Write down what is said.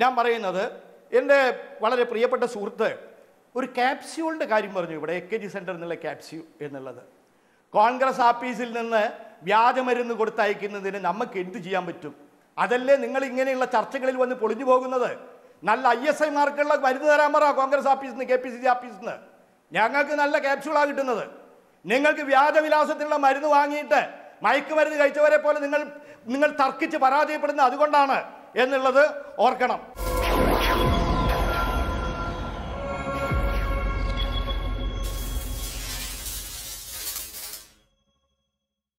ഞാൻ പറയുന്നത് എൻ്റെ വളരെ പ്രിയപ്പെട്ട സുഹൃത്ത് ഒരു ക്യാപ്സ്യൂളിൻ്റെ കാര്യം പറഞ്ഞു ഇവിടെ എ കെ ജി സെൻറ്റർ എന്നുള്ള ക്യാപ്സ്യൂൾ എന്നുള്ളത് കോൺഗ്രസ് ആഫീസിൽ നിന്ന് വ്യാജമരുന്ന് കൊടുത്തയക്കുന്നതിന് നമുക്ക് എന്ത് ചെയ്യാൻ പറ്റും അതല്ലേ നിങ്ങൾ ഇങ്ങനെയുള്ള ചർച്ചകളിൽ വന്ന് പൊളിഞ്ഞു പോകുന്നത് നല്ല ഐ എസ് ഐമാർക്കുള്ള മരുന്ന് തരാൻ പറ കോൺഗ്രസ് ഓഫീസിൽ നിന്ന് കെ പി സി സി ഓഫീസിൽ നിന്ന് ഞങ്ങൾക്ക് നല്ല ക്യാപ്സ്യൂളാണ് കിട്ടുന്നത് നിങ്ങൾക്ക് വ്യാജവിലാസത്തിലുള്ള മരുന്ന് വാങ്ങിയിട്ട് മയക്കുമരുന്ന് കഴിച്ചവരെ പോലെ നിങ്ങൾ നിങ്ങൾ തർക്കിച്ച് പരാജയപ്പെടുന്നത് അതുകൊണ്ടാണ് എന്നുള്ളത് ഓർക്കണം